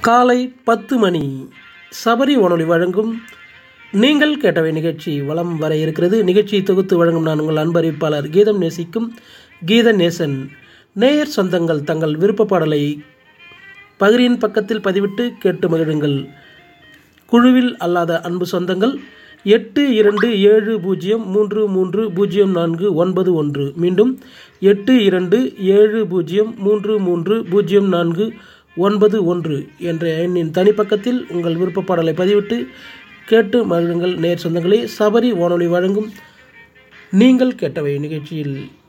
காலை பத்து மணி சபரி வானொலி வழங்கும் நீங்கள் கேட்டவை நிகழ்ச்சி வலம் வர இருக்கிறது நிகழ்ச்சியை தொகுத்து வழங்கும் நான் உங்கள் அன்பறிவிப்பாளர் கீதம் நேசிக்கும் கீத நேசன் நேயர் சொந்தங்கள் தங்கள் விருப்ப பாடலை பகிரின் பக்கத்தில் பதிவிட்டு கேட்டு மகிழுங்கள் குழுவில் அல்லாத அன்பு சொந்தங்கள் எட்டு இரண்டு ஏழு பூஜ்ஜியம் மூன்று மூன்று பூஜ்ஜியம் நான்கு ஒன்பது ஒன்று மீண்டும் எட்டு இரண்டு ஏழு பூஜ்ஜியம் மூன்று மூன்று பூஜ்ஜியம் நான்கு ஒன்பது ஒன்று என்ற எண்ணின் தனிப்பக்கத்தில் உங்கள் விருப்ப பாடலை பதிவிட்டு கேட்டு மகிழுங்கள் நேர் சொந்தங்களே சபரி வானொலி வழங்கும் நீங்கள் கேட்டவை நிகழ்ச்சியில்